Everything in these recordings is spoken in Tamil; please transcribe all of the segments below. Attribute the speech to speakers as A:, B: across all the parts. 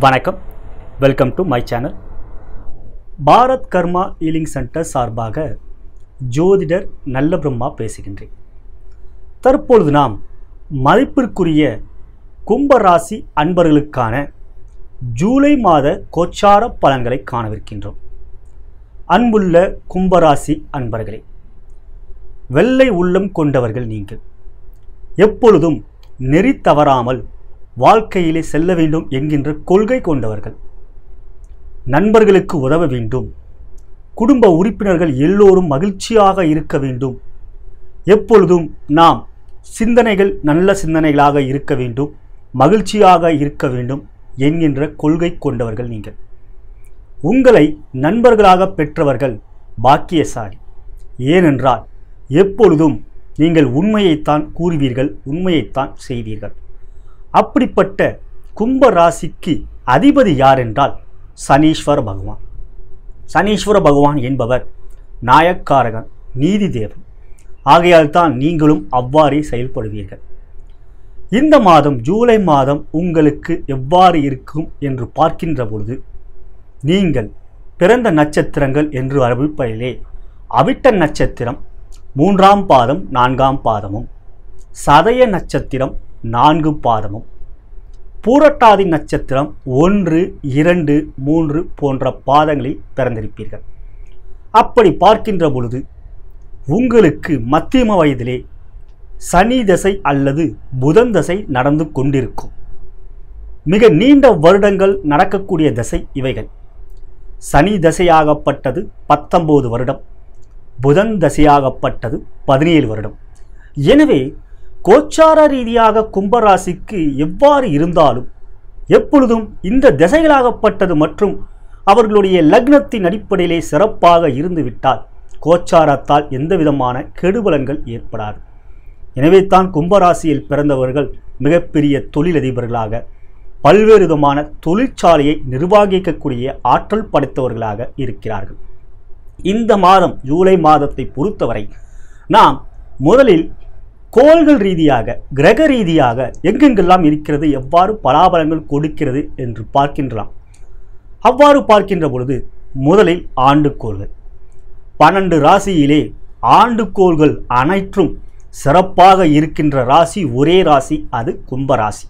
A: வணக்கம் welcome to my channel Bharat Karma healing centre சார்பாக ஜோதிடர் நல்ல பிரம்மா பேசுகின்றேன் தற்பொழுது நாம் மதிப்பிற்குரிய கும்பராசி அன்பர்களுக்கான ஜூலை மாத கோச்சார பலன்களை காணவிருக்கின்றோம் அன்புள்ள கும்பராசி அன்பர்களே வெள்ளை உள்ளம் கொண்டவர்கள் நீங்கள் எப்பொழுதும் நெறி தவறாமல் வாழ்க்கையிலே செல்ல வேண்டும் என்கின்ற கொள்கை கொண்டவர்கள் நண்பர்களுக்கு உதவ வேண்டும் குடும்ப உறுப்பினர்கள் எல்லோரும் மகிழ்ச்சியாக இருக்க வேண்டும் எப்பொழுதும் நாம் சிந்தனைகள் நல்ல சிந்தனைகளாக இருக்க வேண்டும் மகிழ்ச்சியாக இருக்க வேண்டும் என்கின்ற கொள்கை கொண்டவர்கள் நீங்கள் உங்களை நண்பர்களாக பெற்றவர்கள் பாக்கியசாலி ஏனென்றால் எப்பொழுதும் நீங்கள் உண்மையைத்தான் கூறுவீர்கள் உண்மையைத்தான் செய்வீர்கள் அப்படிப்பட்ட கும்ப ராசிக்கு அதிபதி யார் என்றால் சனீஸ்வர பகவான் சனீஸ்வர பகவான் என்பவர் நாயக்காரகன் நீதி தேவன் ஆகையால் தான் நீங்களும் அவ்வாறே செயல்படுவீர்கள் இந்த மாதம் ஜூலை மாதம் உங்களுக்கு எவ்வாறு இருக்கும் என்று பார்க்கின்ற பொழுது நீங்கள் பிறந்த நட்சத்திரங்கள் என்று அறிவிப்பதிலே அவிட்ட நட்சத்திரம் மூன்றாம் பாதம் நான்காம் பாதமும் சதய நட்சத்திரம் நான்கு பாதமும் பூரட்டாதி நட்சத்திரம் ஒன்று இரண்டு மூன்று போன்ற பாதங்களில் பிறந்திருப்பீர்கள் அப்படி பார்க்கின்ற பொழுது உங்களுக்கு மத்தியம வயதிலே சனி தசை அல்லது புதன் தசை நடந்து கொண்டிருக்கும் மிக நீண்ட வருடங்கள் நடக்கக்கூடிய தசை இவைகள் சனி தசையாகப்பட்டது பத்தொன்பது வருடம் புதன் தசையாகப்பட்டது பதினேழு வருடம் எனவே கோச்சார ரீதியாக கும்பராசிக்கு எவ்வாறு இருந்தாலும் எப்பொழுதும் இந்த திசைகளாகப்பட்டது மற்றும் அவர்களுடைய லக்னத்தின் அடிப்படையிலே சிறப்பாக இருந்துவிட்டால் கோச்சாரத்தால் எந்த விதமான கெடுபலன்கள் ஏற்படாது எனவே தான் கும்பராசியில் பிறந்தவர்கள் மிகப்பெரிய தொழிலதிபர்களாக பல்வேறு விதமான தொழிற்சாலையை நிர்வகிக்கக்கூடிய ஆற்றல் படைத்தவர்களாக இருக்கிறார்கள் இந்த மாதம் ஜூலை மாதத்தை பொறுத்தவரை நாம் முதலில் கோள்கள் ரீதியாக கிரக ரீதியாக எங்கெங்கெல்லாம் இருக்கிறது எவ்வாறு பலாபலங்கள் கொடுக்கிறது என்று பார்க்கின்றலாம் அவ்வாறு பார்க்கின்ற பொழுது முதலில் ஆண்டுக்கோள்கள் பன்னெண்டு ராசியிலே ஆண்டுக்கோள்கள் அனைத்தும் சிறப்பாக இருக்கின்ற ராசி ஒரே ராசி அது கும்பராசி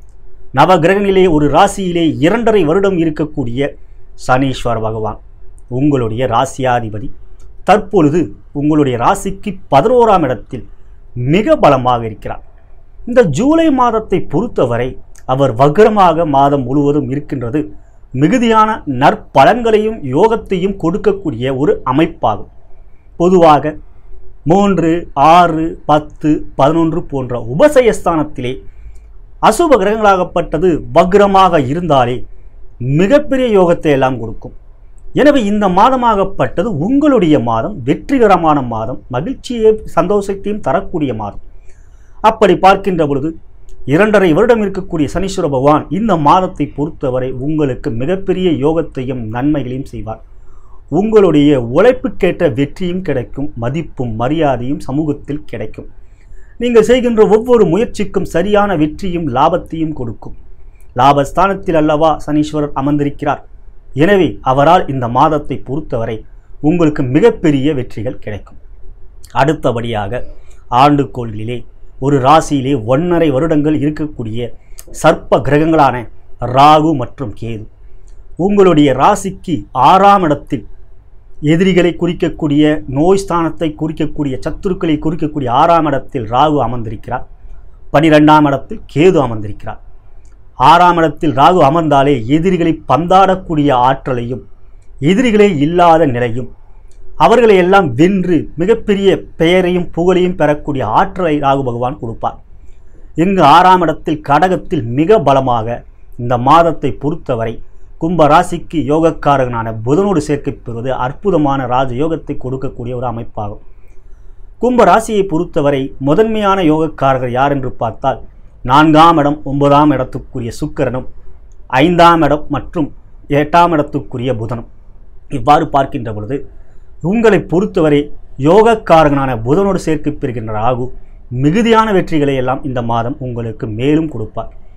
A: நவகிரகனிலே ஒரு ராசியிலே இரண்டரை வருடம் இருக்கக்கூடிய சனீஸ்வர பகவான் உங்களுடைய ராசியாதிபதி தற்பொழுது உங்களுடைய ராசிக்கு பதினோராம் இடத்தில் மிக பலமாக இருக்கிறார் இந்த ஜூலை மாதத்தை பொறுத்தவரை அவர் வக்ரமாக மாதம் முழுவதும் இருக்கின்றது மிகுதியான நற்பலன்களையும் யோகத்தையும் கொடுக்கக்கூடிய ஒரு அமைப்பாகும் பொதுவாக மூன்று ஆறு பத்து பதினொன்று போன்ற உபசயஸ்தானத்திலே அசுப கிரகங்களாகப்பட்டது வக்ரமாக இருந்தாலே மிகப்பெரிய யோகத்தை எல்லாம் கொடுக்கும் எனவே இந்த மாதமாகப்பட்டது உங்களுடைய மாதம் வெற்றிகரமான மாதம் மகிழ்ச்சியை சந்தோஷத்தையும் தரக்கூடிய மாதம் அப்படி பார்க்கின்ற பொழுது இரண்டரை வருடம் இருக்கக்கூடிய சனீஸ்வர பகவான் இந்த மாதத்தை பொறுத்தவரை உங்களுக்கு மிகப்பெரிய யோகத்தையும் நன்மைகளையும் செய்வார் உங்களுடைய உழைப்புக்கேற்ற வெற்றியும் கிடைக்கும் மதிப்பும் மரியாதையும் சமூகத்தில் கிடைக்கும் நீங்கள் செய்கின்ற ஒவ்வொரு முயற்சிக்கும் சரியான வெற்றியும் லாபத்தையும் கொடுக்கும் லாபஸ்தானத்தில் அல்லவா சனீஸ்வரர் அமர்ந்திருக்கிறார் எனவே அவரால் இந்த மாதத்தை பொறுத்தவரை உங்களுக்கு மிகப்பெரிய வெற்றிகள் கிடைக்கும் அடுத்தபடியாக ஆண்டுக்கோள்களிலே ஒரு ராசியிலே ஒன்றரை வருடங்கள் இருக்கக்கூடிய சர்ப்ப கிரகங்களான ராகு மற்றும் கேது உங்களுடைய ராசிக்கு ஆறாம் இடத்தில் எதிரிகளை குறிக்கக்கூடிய நோய் ஸ்தானத்தை குறிக்கக்கூடிய சத்துருக்களை குறிக்கக்கூடிய ஆறாம் இடத்தில் ராகு அமர்ந்திருக்கிறார் பனிரெண்டாம் இடத்தில் கேது அமர்ந்திருக்கிறார் ஆறாம் இடத்தில் ராகு அமர்ந்தாலே எதிரிகளை பந்தாடக்கூடிய ஆற்றலையும் எதிரிகளே இல்லாத நிலையும் அவர்களை எல்லாம் வென்று மிகப்பெரிய பெயரையும் புகழையும் பெறக்கூடிய ஆற்றலை ராகு பகவான் கொடுப்பார் இங்கு ஆறாம் இடத்தில் கடகத்தில் மிக பலமாக இந்த மாதத்தை பொறுத்தவரை கும்ப ராசிக்கு யோகக்காரகனான புதனோடு சேர்க்கை பெறுவது அற்புதமான ராஜ யோகத்தை கொடுக்கக்கூடிய ஒரு அமைப்பாகும் கும்ப ராசியை பொறுத்தவரை முதன்மையான யோகக்காரர்கள் யார் என்று பார்த்தால் நான்காம் இடம் ஒன்பதாம் இடத்துக்குரிய சுக்கிரனும் ஐந்தாம் இடம் மற்றும் எட்டாம் இடத்துக்குரிய புதனும் இவ்வாறு பார்க்கின்ற பொழுது உங்களை பொறுத்தவரை யோகக்காரகனான புதனோடு சேர்க்கை பெறுகின்ற ராகு மிகுதியான வெற்றிகளை எல்லாம் இந்த மாதம் உங்களுக்கு மேலும் கொடுப்பார்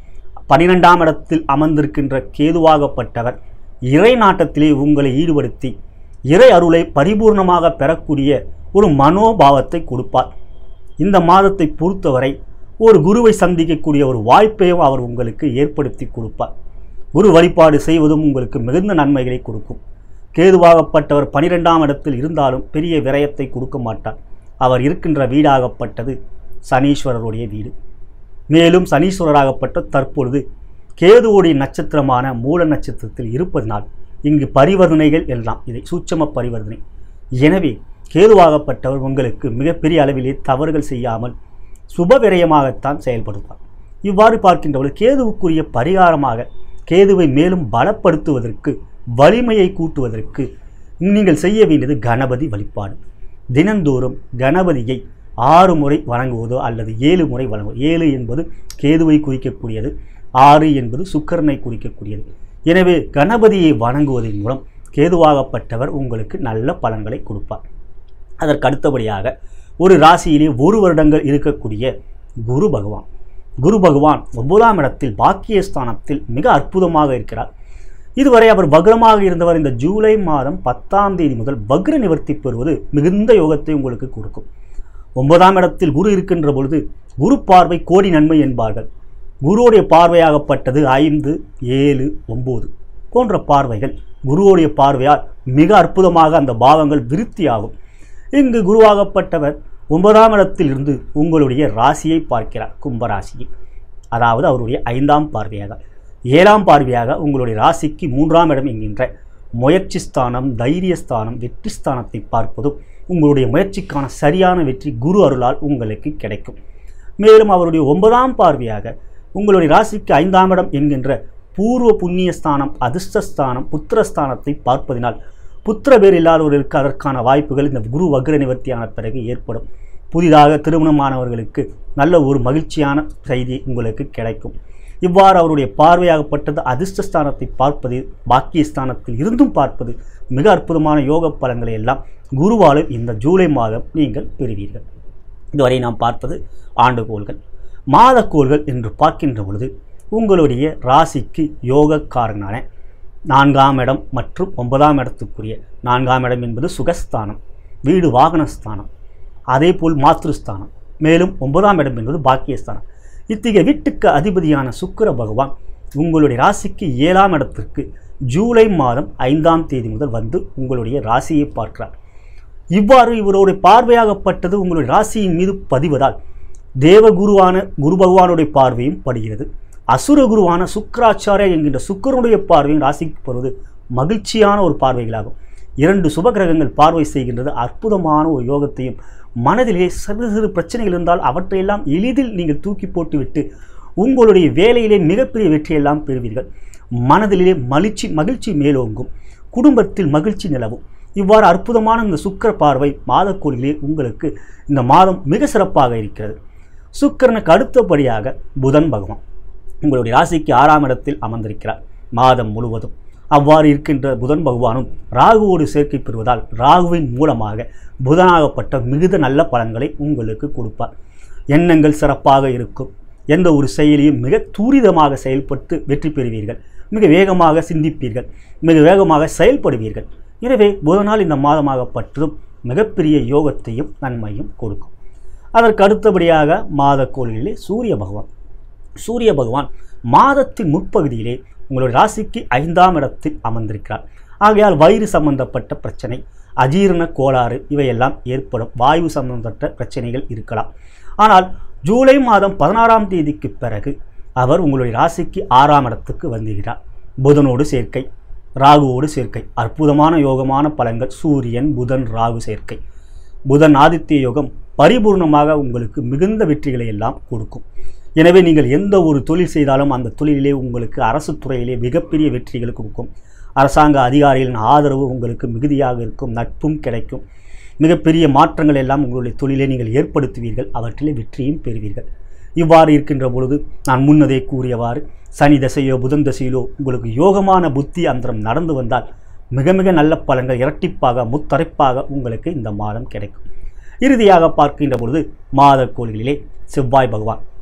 A: பனிரெண்டாம் இடத்தில் அமர்ந்திருக்கின்ற கேதுவாகப்பட்டவர் இறை நாட்டத்திலே உங்களை ஈடுபடுத்தி இறை அருளை பரிபூர்ணமாக பெறக்கூடிய ஒரு மனோபாவத்தை கொடுப்பார் இந்த மாதத்தை பொறுத்தவரை ஒரு குருவை சந்திக்கக்கூடிய ஒரு வாய்ப்பையும் அவர் உங்களுக்கு ஏற்படுத்தி கொடுப்பார் குரு வழிபாடு செய்வதும் உங்களுக்கு மிகுந்த நன்மைகளை கொடுக்கும் கேதுவாகப்பட்டவர் பனிரெண்டாம் இடத்தில் இருந்தாலும் பெரிய விரயத்தை கொடுக்க மாட்டார் அவர் இருக்கின்ற வீடாகப்பட்டது சனீஸ்வரருடைய வீடு மேலும் சனீஸ்வரராகப்பட்ட தற்பொழுது கேதுவுடைய நட்சத்திரமான மூல நட்சத்திரத்தில் இருப்பதனால் இங்கு பரிவர்த்தனைகள் எல்லாம் இதை சூட்சம பரிவர்த்தனை எனவே கேதுவாகப்பட்டவர் உங்களுக்கு மிகப்பெரிய அளவிலே தவறுகள் செய்யாமல் சுப விரயமாகத்தான் செயல்படுவார் இவ்வாறு பார்க்கின்றவர்கள் கேதுவுக்குரிய பரிகாரமாக கேதுவை மேலும் பலப்படுத்துவதற்கு வலிமையை கூட்டுவதற்கு நீங்கள் செய்ய வேண்டியது கணபதி வழிபாடு தினந்தோறும் கணபதியை ஆறு முறை வணங்குவதோ அல்லது ஏழு முறை வணங்குவது ஏழு என்பது கேதுவை குறிக்கக்கூடியது ஆறு என்பது சுக்கரனை குறிக்கக்கூடியது எனவே கணபதியை வணங்குவதன் மூலம் கேதுவாகப்பட்டவர் உங்களுக்கு நல்ல பலன்களை கொடுப்பார் அதற்கு அடுத்தபடியாக ஒரு ராசியிலே ஒரு வருடங்கள் இருக்கக்கூடிய குரு பகவான் குரு பகவான் ஒன்பதாம் இடத்தில் பாக்கியஸ்தானத்தில் மிக அற்புதமாக இருக்கிறார் இதுவரை அவர் வக்ரமாக இருந்தவர் இந்த ஜூலை மாதம் பத்தாம் தேதி முதல் வக்ர நிவர்த்தி பெறுவது மிகுந்த யோகத்தை உங்களுக்கு கொடுக்கும் ஒன்பதாம் இடத்தில் குரு இருக்கின்ற பொழுது குரு பார்வை கோடி நன்மை என்பார்கள் குருவுடைய பார்வையாகப்பட்டது ஐந்து ஏழு ஒம்பது போன்ற பார்வைகள் குருவுடைய பார்வையால் மிக அற்புதமாக அந்த பாவங்கள் விருத்தியாகும் இங்கு குருவாகப்பட்டவர் ஒன்பதாம் இடத்தில் இருந்து உங்களுடைய ராசியை பார்க்கிறார் கும்பராசியை அதாவது அவருடைய ஐந்தாம் பார்வையாக ஏழாம் பார்வையாக உங்களுடைய ராசிக்கு மூன்றாம் இடம் என்கின்ற முயற்சி ஸ்தானம் தைரியஸ்தானம் வெற்றி ஸ்தானத்தை பார்ப்பதும் உங்களுடைய முயற்சிக்கான சரியான வெற்றி குரு அருளால் உங்களுக்கு கிடைக்கும் மேலும் அவருடைய ஒன்பதாம் பார்வையாக உங்களுடைய ராசிக்கு ஐந்தாம் இடம் என்கின்ற பூர்வ புண்ணிய ஸ்தானம் அதிர்ஷ்டஸ்தானம் புத்திரஸ்தானத்தை பார்ப்பதினால் புத்திர பேர் இல்லாதவர்களுக்கு அதற்கான வாய்ப்புகள் இந்த குரு வக்ர நிவர்த்தியான பிறகு ஏற்படும் புதிதாக திருமணமானவர்களுக்கு நல்ல ஒரு மகிழ்ச்சியான செய்தி உங்களுக்கு கிடைக்கும் இவ்வாறு அவருடைய பார்வையாகப்பட்டது அதிர்ஷ்டஸ்தானத்தை பார்ப்பது பாக்கியஸ்தானத்தில் இருந்தும் பார்ப்பது மிக அற்புதமான யோக பலன்களை எல்லாம் குருவாலும் இந்த ஜூலை மாதம் நீங்கள் பெறுவீர்கள் இதுவரை நாம் பார்ப்பது ஆண்டுகோள்கள் மாதக்கோள்கள் என்று பார்க்கின்ற பொழுது உங்களுடைய ராசிக்கு யோகக்காரனான நான்காம் இடம் மற்றும் ஒன்பதாம் இடத்துக்குரிய நான்காம் இடம் என்பது சுகஸ்தானம் வீடு வாகனஸ்தானம் அதேபோல் மாத்ருஸ்தானம் மேலும் ஒன்பதாம் இடம் என்பது பாக்கியஸ்தானம் இத்தகைய வீட்டுக்கு அதிபதியான சுக்கிர பகவான் உங்களுடைய ராசிக்கு ஏழாம் இடத்திற்கு ஜூலை மாதம் ஐந்தாம் தேதி முதல் வந்து உங்களுடைய ராசியை பார்க்கிறார் இவ்வாறு இவருடைய பார்வையாகப்பட்டது உங்களுடைய ராசியின் மீது பதிவதால் தேவகுருவான குரு பகவானுடைய பார்வையும் படுகிறது அசுர குருவான சுக்கராச்சாரியா என்கின்ற சுக்கரனுடைய பார்வையும் ராசிக்கு படுவது மகிழ்ச்சியான ஒரு பார்வைகளாகும் இரண்டு சுபகிரகங்கள் பார்வை செய்கின்றது அற்புதமான ஒரு யோகத்தையும் மனதிலே சிறு சிறு பிரச்சனைகள் இருந்தால் அவற்றையெல்லாம் எளிதில் நீங்கள் தூக்கி போட்டுவிட்டு உங்களுடைய வேலையிலே மிகப்பெரிய வெற்றியெல்லாம் பெறுவீர்கள் மனதிலே மகிழ்ச்சி மகிழ்ச்சி மேலோங்கும் குடும்பத்தில் மகிழ்ச்சி நிலவும் இவ்வாறு அற்புதமான இந்த சுக்கர பார்வை மாதக்கோளிலே உங்களுக்கு இந்த மாதம் மிக சிறப்பாக இருக்கிறது சுக்கரனுக்கு அடுத்தபடியாக புதன் பகவான் உங்களுடைய ராசிக்கு ஆறாம் இடத்தில் அமர்ந்திருக்கிறார் மாதம் முழுவதும் அவ்வாறு இருக்கின்ற புதன் பகவானும் ராகுவோடு சேர்க்கை பெறுவதால் ராகுவின் மூலமாக புதனாகப்பட்ட மிகுந்த நல்ல பலன்களை உங்களுக்கு கொடுப்பார் எண்ணங்கள் சிறப்பாக இருக்கும் எந்த ஒரு செயலியும் மிக தூரிதமாக செயல்பட்டு வெற்றி பெறுவீர்கள் மிக வேகமாக சிந்திப்பீர்கள் மிக வேகமாக செயல்படுவீர்கள் எனவே புதனால் இந்த மாதமாகப்பட்டதும் மிகப்பெரிய யோகத்தையும் நன்மையும் கொடுக்கும் அதற்கு அடுத்தபடியாக மாத கோளிலே சூரிய பகவான் சூரிய பகவான் மாதத்தின் முற்பகுதியிலே உங்களுடைய ராசிக்கு ஐந்தாம் இடத்தில் அமர்ந்திருக்கிறார் ஆகையால் வயிறு சம்பந்தப்பட்ட பிரச்சனை அஜீரண கோளாறு இவையெல்லாம் ஏற்படும் வாயு சம்பந்தப்பட்ட பிரச்சனைகள் இருக்கலாம் ஆனால் ஜூலை மாதம் பதினாறாம் தேதிக்கு பிறகு அவர் உங்களுடைய ராசிக்கு ஆறாம் இடத்துக்கு வந்துகிறார் புதனோடு சேர்க்கை ராகுவோடு சேர்க்கை அற்புதமான யோகமான பலன்கள் சூரியன் புதன் ராகு சேர்க்கை புதன் ஆதித்ய யோகம் பரிபூர்ணமாக உங்களுக்கு மிகுந்த வெற்றிகளை எல்லாம் கொடுக்கும் எனவே நீங்கள் எந்த ஒரு தொழில் செய்தாலும் அந்த தொழிலிலே உங்களுக்கு அரசு துறையிலே மிகப்பெரிய வெற்றிகள் கொடுக்கும் அரசாங்க அதிகாரிகளின் ஆதரவு உங்களுக்கு மிகுதியாக இருக்கும் நட்பும் கிடைக்கும் மிகப்பெரிய மாற்றங்கள் எல்லாம் உங்களுடைய தொழிலை நீங்கள் ஏற்படுத்துவீர்கள் அவற்றிலே வெற்றியும் பெறுவீர்கள் இவ்வாறு இருக்கின்ற பொழுது நான் முன்னதே கூறியவாறு சனி தசையோ புதன் தசையிலோ உங்களுக்கு யோகமான புத்தி அந்தரம் நடந்து வந்தால் மிக மிக நல்ல பலன்கள் இரட்டிப்பாக முத்தரைப்பாக உங்களுக்கு இந்த மாதம் கிடைக்கும் இறுதியாக பார்க்கின்ற பொழுது மாத கோள்களிலே செவ்வாய் பகவான்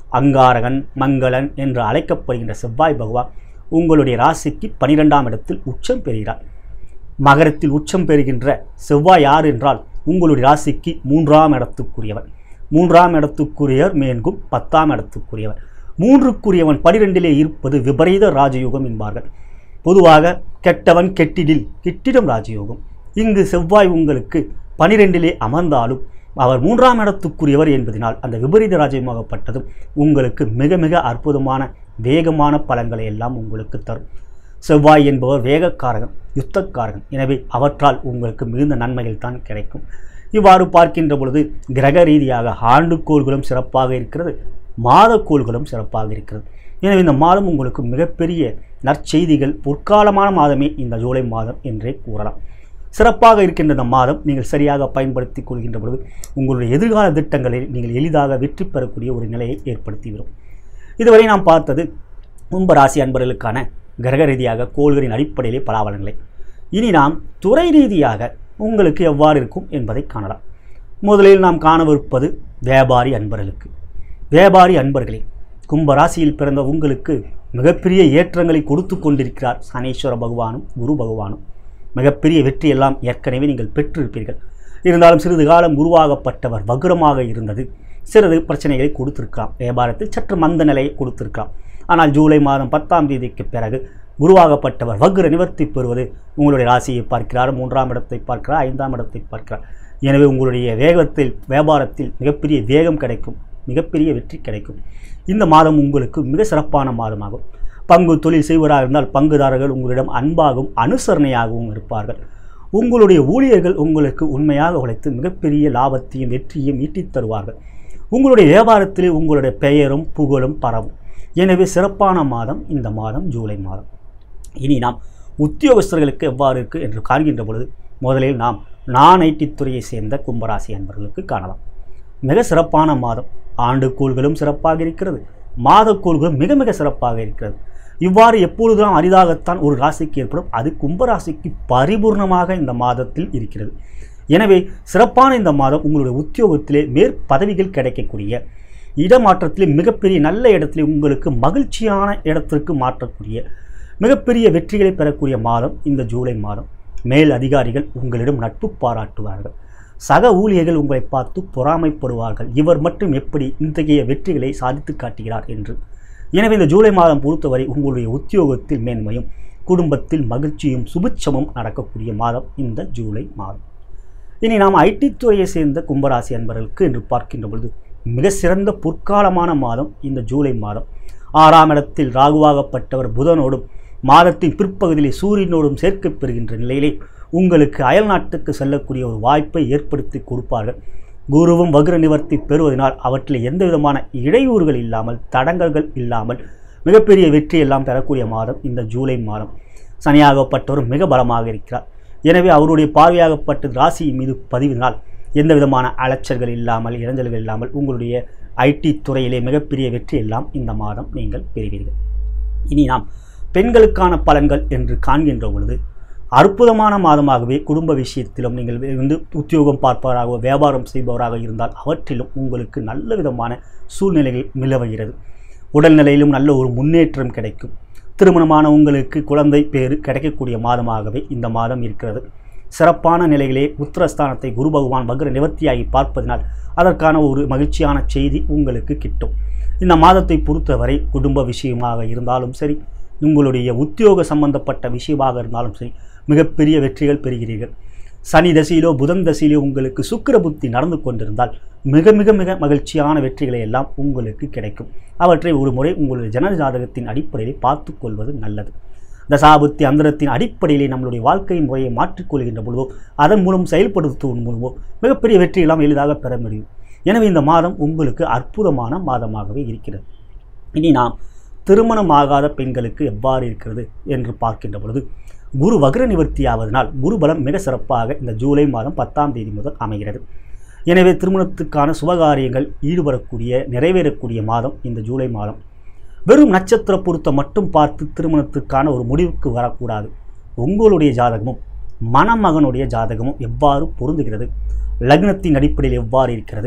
A: அங்காரகன் மங்களன் என்று அழைக்கப்படுகின்ற செவ்வாய் பகவான் உங்களுடைய ராசிக்கு பனிரெண்டாம் இடத்தில் உச்சம் பெறுகிறார் மகரத்தில் உச்சம் பெறுகின்ற செவ்வாய் யார் என்றால் உங்களுடைய ராசிக்கு மூன்றாம் இடத்துக்குரியவர் மூன்றாம் இடத்துக்குரியவர் மேன்கும் பத்தாம் இடத்துக்குரியவர் மூன்றுக்குரியவன் பனிரெண்டிலே இருப்பது விபரீத ராஜயோகம் என்பார்கள் பொதுவாக கெட்டவன் கெட்டிடில் கிட்டிடும் ராஜயோகம் இங்கு செவ்வாய் உங்களுக்கு பனிரெண்டிலே அமர்ந்தாலும் அவர் மூன்றாம் இடத்துக்குரியவர் என்பதனால் அந்த விபரீத ராஜ்யமாகப்பட்டதும் உங்களுக்கு மிக மிக அற்புதமான வேகமான பலன்களை எல்லாம் உங்களுக்கு தரும் செவ்வாய் என்பவர் வேகக்காரகன் யுத்தக்காரகன் எனவே அவற்றால் உங்களுக்கு மிகுந்த நன்மைகள் தான் கிடைக்கும் இவ்வாறு பார்க்கின்ற பொழுது கிரக ரீதியாக ஆண்டுக்கோள்களும் சிறப்பாக இருக்கிறது மாதக்கோள்களும் சிறப்பாக இருக்கிறது எனவே இந்த மாதம் உங்களுக்கு மிகப்பெரிய நற்செய்திகள் பொற்காலமான மாதமே இந்த ஜூலை மாதம் என்றே கூறலாம் சிறப்பாக இருக்கின்ற இந்த மாதம் நீங்கள் சரியாக பயன்படுத்தி கொள்கின்ற பொழுது உங்களுடைய எதிர்கால திட்டங்களில் நீங்கள் எளிதாக வெற்றி பெறக்கூடிய ஒரு நிலையை ஏற்படுத்திவிடும் இதுவரை நாம் பார்த்தது கும்பராசி அன்பர்களுக்கான கிரக ரீதியாக கோள்களின் அடிப்படையிலே பலாபலன்களை இனி நாம் துறை ரீதியாக உங்களுக்கு எவ்வாறு இருக்கும் என்பதை காணலாம் முதலில் நாம் காணவிருப்பது வியாபாரி அன்பர்களுக்கு வியாபாரி அன்பர்களே கும்பராசியில் பிறந்த உங்களுக்கு மிகப்பெரிய ஏற்றங்களை கொடுத்து கொண்டிருக்கிறார் சனீஸ்வர பகவானும் குரு பகவானும் மிகப்பெரிய வெற்றியெல்லாம் ஏற்கனவே நீங்கள் பெற்றிருப்பீர்கள் இருந்தாலும் சிறிது காலம் உருவாகப்பட்டவர் வகுரமாக இருந்தது சிறிது பிரச்சனைகளை கொடுத்திருக்கலாம் வியாபாரத்தில் சற்று மந்த நிலையை கொடுத்திருக்கலாம் ஆனால் ஜூலை மாதம் பத்தாம் தேதிக்கு பிறகு குருவாகப்பட்டவர் வக்ர நிவர்த்தி பெறுவது உங்களுடைய ராசியை பார்க்கிறார் மூன்றாம் இடத்தை பார்க்கிறார் ஐந்தாம் இடத்தை பார்க்கிறார் எனவே உங்களுடைய வேகத்தில் வியாபாரத்தில் மிகப்பெரிய வேகம் கிடைக்கும் மிகப்பெரிய வெற்றி கிடைக்கும் இந்த மாதம் உங்களுக்கு மிக சிறப்பான மாதமாகும் பங்கு தொழில் செய்வராக இருந்தால் பங்குதாரர்கள் உங்களிடம் அன்பாகவும் அனுசரணையாகவும் இருப்பார்கள் உங்களுடைய ஊழியர்கள் உங்களுக்கு உண்மையாக உழைத்து மிகப்பெரிய லாபத்தையும் வெற்றியும் ஈட்டித் தருவார்கள் உங்களுடைய வியாபாரத்திலே உங்களுடைய பெயரும் புகழும் பரவும் எனவே சிறப்பான மாதம் இந்த மாதம் ஜூலை மாதம் இனி நாம் உத்தியோகஸ்தர்களுக்கு எவ்வாறு இருக்குது என்று காண்கின்ற பொழுது முதலில் நாம் நான் ஐடி துறையை சேர்ந்த கும்பராசி அன்பர்களுக்கு காணலாம் மிக சிறப்பான மாதம் ஆண்டுக்கூள்களும் சிறப்பாக இருக்கிறது மாதக்கூள்களும் மிக மிக சிறப்பாக இருக்கிறது இவ்வாறு எப்பொழுதும் அரிதாகத்தான் ஒரு ராசிக்கு ஏற்படும் அது கும்பராசிக்கு பரிபூர்ணமாக இந்த மாதத்தில் இருக்கிறது எனவே சிறப்பான இந்த மாதம் உங்களுடைய உத்தியோகத்திலே மேற்பதவிகள் கிடைக்கக்கூடிய இடமாற்றத்திலே மிகப்பெரிய நல்ல இடத்திலே உங்களுக்கு மகிழ்ச்சியான இடத்திற்கு மாற்றக்கூடிய மிகப்பெரிய வெற்றிகளை பெறக்கூடிய மாதம் இந்த ஜூலை மாதம் மேல் அதிகாரிகள் உங்களிடம் நட்பு பாராட்டுவார்கள் சக ஊழியர்கள் உங்களை பார்த்து பொறாமைப்படுவார்கள் இவர் மட்டும் எப்படி இத்தகைய வெற்றிகளை சாதித்து காட்டுகிறார் என்று எனவே இந்த ஜூலை மாதம் பொறுத்தவரை உங்களுடைய உத்தியோகத்தில் மேன்மையும் குடும்பத்தில் மகிழ்ச்சியும் சுபிட்சமும் நடக்கக்கூடிய மாதம் இந்த ஜூலை மாதம் இனி நாம் ஐடி துறையை சேர்ந்த கும்பராசி அன்பர்களுக்கு என்று பார்க்கின்ற பொழுது மிக சிறந்த பொற்காலமான மாதம் இந்த ஜூலை மாதம் ஆறாம் இடத்தில் ராகுவாகப்பட்டவர் புதனோடும் மாதத்தின் பிற்பகுதியிலே சூரியனோடும் சேர்க்கப் பெறுகின்ற நிலையிலே உங்களுக்கு அயல் நாட்டுக்கு செல்லக்கூடிய ஒரு வாய்ப்பை ஏற்படுத்தி கொடுப்பார்கள் குருவும் வக்ர நிவர்த்தி பெறுவதனால் அவற்றில் எந்த விதமான இடையூறுகள் இல்லாமல் தடங்கல்கள் இல்லாமல் மிகப்பெரிய வெற்றி எல்லாம் பெறக்கூடிய மாதம் இந்த ஜூலை மாதம் சனியாகப்பட்டவரும் மிக பலமாக இருக்கிறார் எனவே அவருடைய பார்வையாகப்பட்ட ராசியின் மீது பதிவினால் எந்த விதமான அலைச்சல்கள் இல்லாமல் இடைஞ்சல்கள் இல்லாமல் உங்களுடைய ஐடி துறையிலே மிகப்பெரிய வெற்றி எல்லாம் இந்த மாதம் நீங்கள் பெறுவீர்கள் இனி நாம் பெண்களுக்கான பலன்கள் என்று காண்கின்ற பொழுது அற்புதமான மாதமாகவே குடும்ப விஷயத்திலும் நீங்கள் வந்து உத்தியோகம் பார்ப்பவராக வியாபாரம் செய்பவராக இருந்தால் அவற்றிலும் உங்களுக்கு நல்ல விதமான சூழ்நிலைகள் நிலவுகிறது உடல்நிலையிலும் நல்ல ஒரு முன்னேற்றம் கிடைக்கும் திருமணமான உங்களுக்கு குழந்தை பேறு கிடைக்கக்கூடிய மாதமாகவே இந்த மாதம் இருக்கிறது சிறப்பான நிலையிலே உத்தரஸ்தானத்தை குரு பகவான் வக்ர நிவர்த்தியாகி பார்ப்பதனால் அதற்கான ஒரு மகிழ்ச்சியான செய்தி உங்களுக்கு கிட்டும் இந்த மாதத்தை பொறுத்தவரை குடும்ப விஷயமாக இருந்தாலும் சரி உங்களுடைய உத்தியோக சம்பந்தப்பட்ட விஷயமாக இருந்தாலும் சரி மிகப்பெரிய வெற்றிகள் பெறுகிறீர்கள் சனி தசையிலோ புதன் தசையிலோ உங்களுக்கு சுக்கிர புத்தி நடந்து கொண்டிருந்தால் மிக மிக மிக மகிழ்ச்சியான வெற்றிகளை எல்லாம் உங்களுக்கு கிடைக்கும் அவற்றை ஒரு முறை உங்களுடைய ஜன ஜாதகத்தின் அடிப்படையில் பார்த்து கொள்வது நல்லது தசாபுத்தி அந்தரத்தின் அடிப்படையிலே நம்மளுடைய வாழ்க்கை முறையை மாற்றிக்கொள்கின்ற பொழுதோ அதன் மூலம் செயல்படுத்துவதன் மூலமோ மிகப்பெரிய வெற்றியெல்லாம் எளிதாக பெற முடியும் எனவே இந்த மாதம் உங்களுக்கு அற்புதமான மாதமாகவே இருக்கிறது இனி நாம் திருமணமாகாத பெண்களுக்கு எவ்வாறு இருக்கிறது என்று பார்க்கின்ற பொழுது குரு வக்ர நிவர்த்தி ஆவதனால் குருபலம் மிக சிறப்பாக இந்த ஜூலை மாதம் பத்தாம் தேதி முதல் அமைகிறது எனவே திருமணத்துக்கான சுபகாரியங்கள் ஈடுபடக்கூடிய நிறைவேறக்கூடிய மாதம் இந்த ஜூலை மாதம் வெறும் நட்சத்திர பொருத்தம் மட்டும் பார்த்து திருமணத்துக்கான ஒரு முடிவுக்கு வரக்கூடாது உங்களுடைய ஜாதகமும் மணமகனுடைய ஜாதகமும் எவ்வாறு பொருந்துகிறது லக்னத்தின் அடிப்படையில் எவ்வாறு இருக்கிறது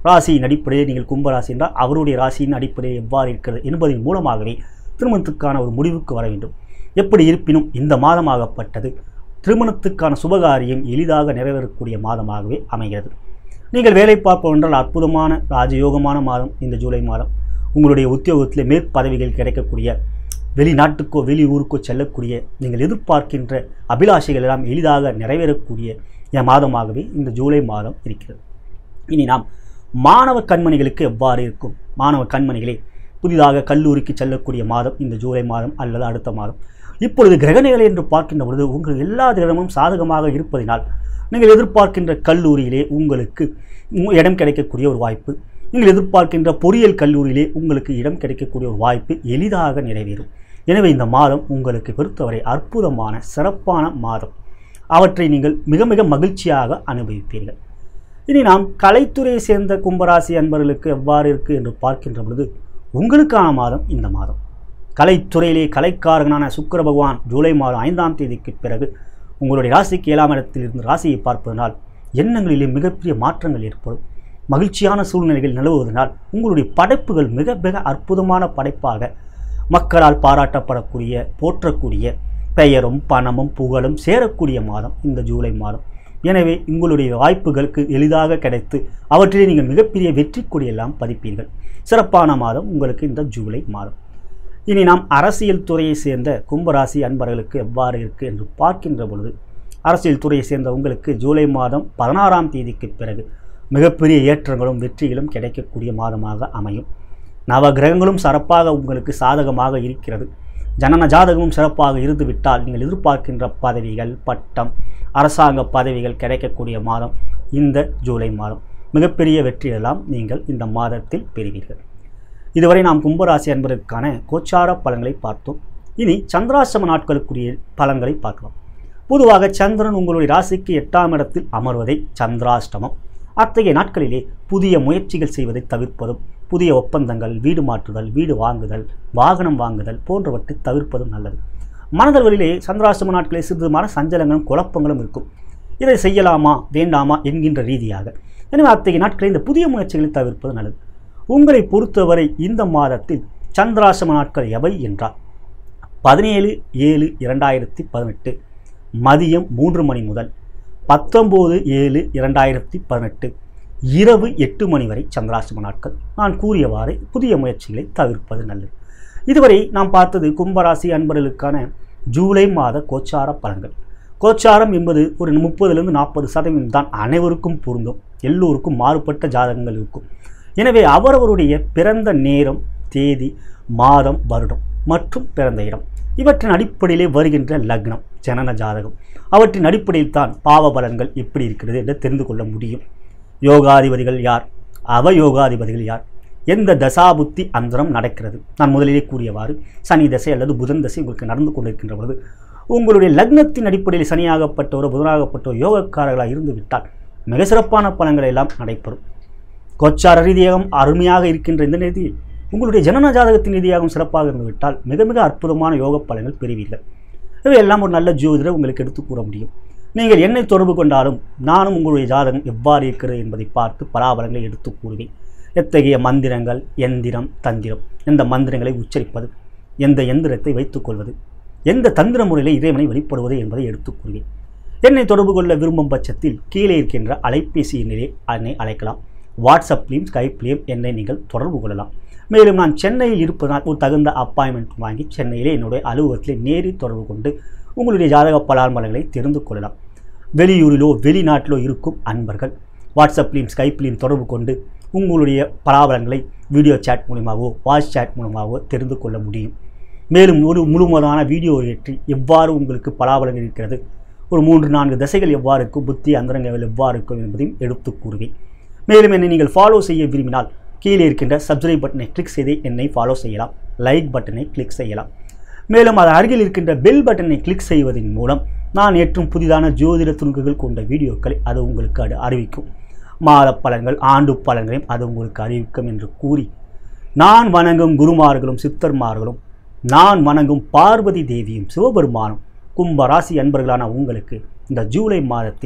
A: ராசியின் அடிப்படையில் நீங்கள் கும்பராசி என்றால் அவருடைய ராசியின் அடிப்படையில் எவ்வாறு இருக்கிறது என்பதன் மூலமாகவே திருமணத்துக்கான ஒரு முடிவுக்கு வர வேண்டும் எப்படி இருப்பினும் இந்த மாதமாகப்பட்டது திருமணத்துக்கான சுபகாரியம் எளிதாக நிறைவேறக்கூடிய மாதமாகவே அமைகிறது நீங்கள் வேலை பார்ப்போம் என்றால் அற்புதமான ராஜயோகமான மாதம் இந்த ஜூலை மாதம் உங்களுடைய உத்தியோகத்தில் மேற்பதவிகள் கிடைக்கக்கூடிய வெளிநாட்டுக்கோ வெளி ஊருக்கோ செல்லக்கூடிய நீங்கள் எதிர்பார்க்கின்ற அபிலாஷைகள் எல்லாம் எளிதாக நிறைவேறக்கூடிய என் மாதமாகவே இந்த ஜூலை மாதம் இருக்கிறது இனி நாம் மாணவ கண்மணிகளுக்கு எவ்வாறு இருக்கும் மாணவ கண்மணிகளே புதிதாக கல்லூரிக்கு செல்லக்கூடிய மாதம் இந்த ஜூலை மாதம் அல்லது அடுத்த மாதம் இப்பொழுது கிரகணிகளை என்று பார்க்கின்ற பொழுது உங்கள் எல்லா தினமும் சாதகமாக இருப்பதினால் நீங்கள் எதிர்பார்க்கின்ற கல்லூரியிலே உங்களுக்கு உ- இடம் கிடைக்கக்கூடிய ஒரு வாய்ப்பு நீங்கள் எதிர்பார்க்கின்ற பொறியியல் கல்லூரியிலே உங்களுக்கு இடம் கிடைக்கக்கூடிய ஒரு வாய்ப்பு எளிதாக நிறைவேறும் எனவே இந்த மாதம் உங்களுக்கு பொறுத்தவரை அற்புதமான சிறப்பான மாதம் அவற்றை நீங்கள் மிக மிக மகிழ்ச்சியாக அனுபவிப்பீர்கள் இனி நாம் கலைத்துறையை சேர்ந்த கும்பராசி அன்பர்களுக்கு எவ்வாறு இருக்கு என்று பார்க்கின்ற பொழுது உங்களுக்கான மாதம் இந்த மாதம் கலைத்துறையிலே கலைக்காரகனான சுக்கிர பகவான் ஜூலை மாதம் ஐந்தாம் தேதிக்கு பிறகு உங்களுடைய ராசிக்கு ஏழாம் இடத்தில் இருந்து ராசியை பார்ப்பதனால் எண்ணங்களிலே மிகப்பெரிய மாற்றங்கள் ஏற்படும் மகிழ்ச்சியான சூழ்நிலைகள் நிலவுவதனால் உங்களுடைய படைப்புகள் மிக மிக அற்புதமான படைப்பாக மக்களால் பாராட்டப்படக்கூடிய போற்றக்கூடிய பெயரும் பணமும் புகழும் சேரக்கூடிய மாதம் இந்த ஜூலை மாதம் எனவே உங்களுடைய வாய்ப்புகளுக்கு எளிதாக கிடைத்து அவற்றிலே நீங்கள் மிகப்பெரிய வெற்றி கொடியெல்லாம் பதிப்பீர்கள் சிறப்பான மாதம் உங்களுக்கு இந்த ஜூலை மாதம் இனி நாம் அரசியல் துறையை சேர்ந்த கும்பராசி அன்பர்களுக்கு எவ்வாறு இருக்கு என்று பார்க்கின்ற பொழுது அரசியல் துறையை சேர்ந்த உங்களுக்கு ஜூலை மாதம் பதினாறாம் தேதிக்கு பிறகு மிகப்பெரிய ஏற்றங்களும் வெற்றிகளும் கிடைக்கக்கூடிய மாதமாக அமையும் நவ கிரகங்களும் சிறப்பாக உங்களுக்கு சாதகமாக இருக்கிறது ஜனன ஜாதகமும் சிறப்பாக இருந்துவிட்டால் நீங்கள் எதிர்பார்க்கின்ற பதவிகள் பட்டம் அரசாங்க பதவிகள் கிடைக்கக்கூடிய மாதம் இந்த ஜூலை மாதம் மிகப்பெரிய வெற்றியெல்லாம் நீங்கள் இந்த மாதத்தில் பெறுவீர்கள் இதுவரை நாம் கும்பராசி என்பதற்கான கோச்சார பலன்களை பார்த்தோம் இனி சந்திராசிரம நாட்களுக்குரிய பலன்களை பார்க்கலாம் பொதுவாக சந்திரன் உங்களுடைய ராசிக்கு எட்டாம் இடத்தில் அமர்வதை சந்திராஷ்டமம் அத்தகைய நாட்களிலே புதிய முயற்சிகள் செய்வதை தவிர்ப்பதும் புதிய ஒப்பந்தங்கள் வீடு மாற்றுதல் வீடு வாங்குதல் வாகனம் வாங்குதல் போன்றவற்றை தவிர்ப்பதும் நல்லது மனதல் வழியிலே சந்திராசிரம நாட்களில் சிறிது மன சஞ்சலங்களும் குழப்பங்களும் இருக்கும் இதை செய்யலாமா வேண்டாமா என்கின்ற ரீதியாக எனவே அத்தகைய நாட்களில் இந்த புதிய முயற்சிகளை தவிர்ப்பது நல்லது உங்களை பொறுத்தவரை இந்த மாதத்தில் சந்திராசிரம நாட்கள் எவை என்றால் பதினேழு ஏழு இரண்டாயிரத்தி பதினெட்டு மதியம் மூன்று மணி முதல் பத்தொம்போது ஏழு இரண்டாயிரத்தி பதினெட்டு இரவு எட்டு மணி வரை சந்திராசிரம நாட்கள் நான் கூறியவாறு புதிய முயற்சிகளை தவிர்ப்பது நல்லது இதுவரை நாம் பார்த்தது கும்பராசி அன்பர்களுக்கான ஜூலை மாத கோச்சார பலன்கள் கோச்சாரம் என்பது ஒரு முப்பதுலேருந்து நாற்பது சதவீதம் தான் அனைவருக்கும் பொருந்தும் எல்லோருக்கும் மாறுபட்ட ஜாதகங்கள் இருக்கும் எனவே அவரவருடைய பிறந்த நேரம் தேதி மாதம் வருடம் மற்றும் பிறந்த இடம் இவற்றின் அடிப்படையிலே வருகின்ற லக்னம் ஜனன ஜாதகம் அவற்றின் அடிப்படையில் தான் பாவ பலன்கள் எப்படி இருக்கிறது என்று தெரிந்து கொள்ள முடியும் யோகாதிபதிகள் யார் அவயோகாதிபதிகள் யார் எந்த தசாபுத்தி அந்தரம் நடக்கிறது நான் முதலிலே கூறியவாறு சனி தசை அல்லது புதன் தசை உங்களுக்கு நடந்து கொண்டிருக்கின்ற பொழுது உங்களுடைய லக்னத்தின் அடிப்படையில் சனியாகப்பட்டவரோ புதனாகப்பட்டவரோ யோகக்காரர்களாக இருந்து விட்டால் மிக சிறப்பான பலன்கள் எல்லாம் நடைபெறும் கோச்சார ரீதியாகவும் அருமையாக இருக்கின்ற இந்த நிதியில் உங்களுடைய ஜனன ஜாதகத்தின் ரீதியாகவும் சிறப்பாக இருந்துவிட்டால் மிக மிக அற்புதமான யோக பலன்கள் பெறுவீர்கள் இவையெல்லாம் ஒரு நல்ல ஜோதிடர் உங்களுக்கு எடுத்து கூற முடியும் நீங்கள் என்னை தொடர்பு கொண்டாலும் நானும் உங்களுடைய ஜாதகம் எவ்வாறு இருக்கிறது என்பதை பார்த்து பலாபலங்களை எடுத்து கூறுவேன் எத்தகைய மந்திரங்கள் எந்திரம் தந்திரம் எந்த மந்திரங்களை உச்சரிப்பது எந்த எந்திரத்தை வைத்துக் கொள்வது எந்த தந்திர முறையில் இறைவனை வெளிப்படுவது என்பதை எடுத்துக் கூறுவேன் என்னை தொடர்பு கொள்ள விரும்பும் பட்சத்தில் கீழே இருக்கின்ற அலைபேசி எண்ணிலே என்னை அழைக்கலாம் வாட்ஸ்அப்லேயும் ஸ்கைப்லேயும் என்னை நீங்கள் தொடர்பு கொள்ளலாம் மேலும் நான் சென்னையில் இருப்பதனால் ஒரு தகுந்த அப்பாயின்மெண்ட் வாங்கி சென்னையிலே என்னுடைய அலுவலகத்திலே நேரில் தொடர்பு கொண்டு உங்களுடைய ஜாதக பலான்மலங்களை தெரிந்து கொள்ளலாம் வெளியூரிலோ வெளிநாட்டிலோ இருக்கும் அன்பர்கள் வாட்ஸ்அப்லேயும் ஸ்கைப்லேயும் தொடர்பு கொண்டு உங்களுடைய பலாபலங்களை வீடியோ சேட் மூலமாகவோ வாய்ஸ் சேட் மூலமாகவோ தெரிந்து கொள்ள முடியும் மேலும் ஒரு முழுவதான வீடியோ ஏற்றி எவ்வாறு உங்களுக்கு பலாபலங்கள் இருக்கிறது ஒரு மூன்று நான்கு திசைகள் எவ்வாறு இருக்கும் புத்தி அந்தரங்கள் எவ்வாறு இருக்கும் என்பதையும் எடுத்து கூறுவேன் மேலும் என்னை நீங்கள் ஃபாலோ செய்ய விரும்பினால் கீழே இருக்கின்ற சப்ஸ்கிரைப் பட்டனை கிளிக் செய்து என்னை ஃபாலோ செய்யலாம் லைக் பட்டனை கிளிக் செய்யலாம் மேலும் அதன் அருகில் இருக்கின்ற பெல் பட்டனை கிளிக் செய்வதன் மூலம் நான் ஏற்றும் புதிதான ஜோதிட துணுக்குகள் கொண்ட வீடியோக்களை அது உங்களுக்கு அது அறிவிக்கும் மாத பலன்கள் ஆண்டு பலன்களையும் அது உங்களுக்கு அறிவிக்கும் என்று கூறி நான் வணங்கும் குருமார்களும் சித்தர்மார்களும் நான் வணங்கும் பார்வதி தேவியும் சிவபெருமானும் கும்ப ராசி அன்பர்களான உங்களுக்கு இந்த ஜூலை மாதத்தில்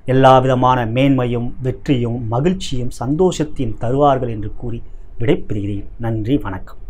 A: எல்லா விதமான மேன்மையும் வெற்றியும் மகிழ்ச்சியும் சந்தோஷத்தையும் தருவார்கள் என்று கூறி விடைபெறுகிறேன் நன்றி வணக்கம்